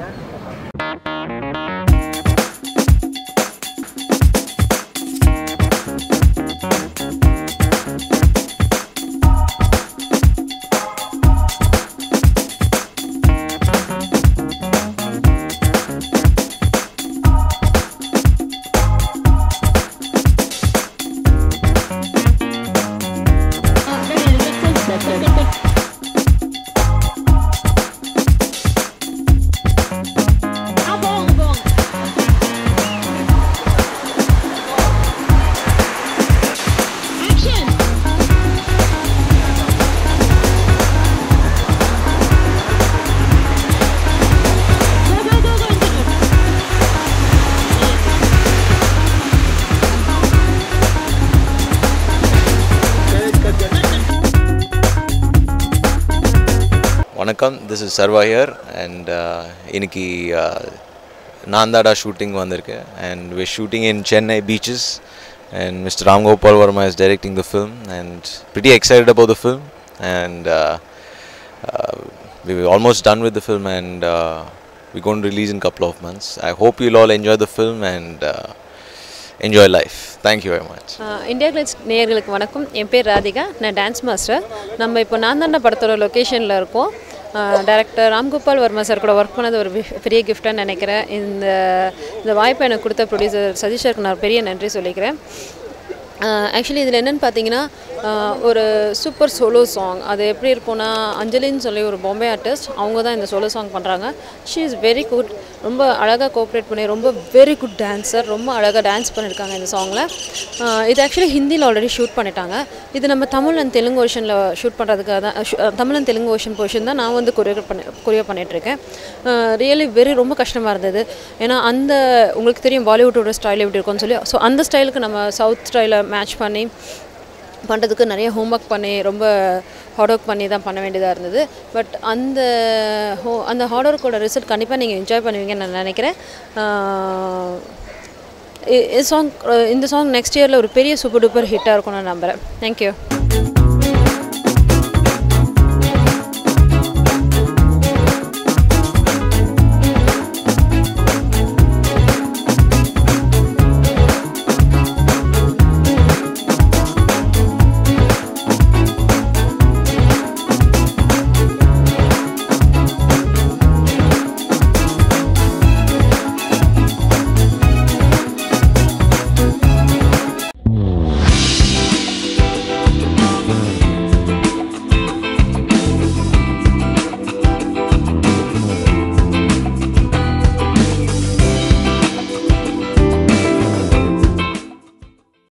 வணக்கம் this is Sarva here and இன்னைக்கு uh, நாந்தாடா ஷூட்டிங் வந்திருக்கு and we shooting in Chennai beaches and mister Ramgopal Varma is directing the film and pretty excited about the film and uh, uh, we're almost done with the film and uh, we're going to release in a couple of months. I hope you'll all enjoy the film and uh, enjoy life. Thank you very much. India glitz நேயர்களுக்கு வணக்கம் என் பேர் ராதிகா நான் dance master நம்ம இப்போ நாந்தாண்ட படத்தோட லொக்கேஷனில் இருக்கோம் director Ramgopal Varma sir கூட ஒர்க் பண்ணது ஒரு வி- பெரிய கிஃப்டாக நினைக்கிறேன் இந்த இந்த வாய்ப்பை எனக்கு கொடுத்த ப்ரொடியூசர் சதீஷ் சாருக்கு நான் பெரிய நன்றி சொல்லிக்கிறேன் ஆக்சுவலி இதில் என்னென்னு பார்த்தீங்கன்னா ஆஹ் ஒரு சூப்பர் சோலோ சாங் அது எப்படி இருக்கும்னா அஞ்சலின்னு சொல்லி ஒரு பாம்பே ஆர்டிஸ்ட் அவங்க தான் இந்த சோலோ சாங் பண்ணுறாங்க ஷீ இஸ் வெரி குட் ரொம்ப அழகாக கோஆப்ரேட் பண்ணி ரொம்ப வெரி குட் டான்ஸர் ரொம்ப அழகாக டான்ஸ் பண்ணியிருக்காங்க இந்த சாங்கில் இது ஆக்சுவலி ஹிந்தியில் ஆல்ரெடி ஷூட் பண்ணிட்டாங்க இது நம்ம தமிழ் அண்ட் தெலுங்கு ஓஷனில் ஷூட் பண்ணுறதுக்காக தான் ஷு- அஹ் Tamil and Telugu version portion தான் நான் வந்து கொரியோ பண்ணி கொரியோ பண்ணிகிட்ருக்கேன் ரியலி வெரி ரொம்ப கஷ்டமாக இருந்தது ஏன்னா அந்த உங்களுக்கு தெரியும் பாலிவுட்டோட ஸ்டைல் எப்படி இருக்கும்னு சொல்லி ஸோ அந்த ஸ்டைலுக்கு நம்ம சவுத் ஸ்டைலை மேட்ச் பண்ணி பண்ணுறதுக்கு நிறைய ஹோம்ஒர்க் பண்ணி ரொம்ப ஹார்ட் ஒர்க் பண்ணி தான் பண்ண வேண்டியதாக இருந்தது பட் அந்த ஹோ அந்த ஹார்ட் ஒர்க்கோட ரிசல்ட் கண்டிப்பாக நீங்கள் என்ஜாய் பண்ணுவீங்கன்னு நான் நினைக்கிறேன் சாங் இந்த சாங் நெக்ஸ்ட் இயரில் ஒரு பெரிய சூப்பர் டூப்பர் ஹிட்டாக இருக்கும்னு நான் நம்புகிறேன் தேங்க்யூ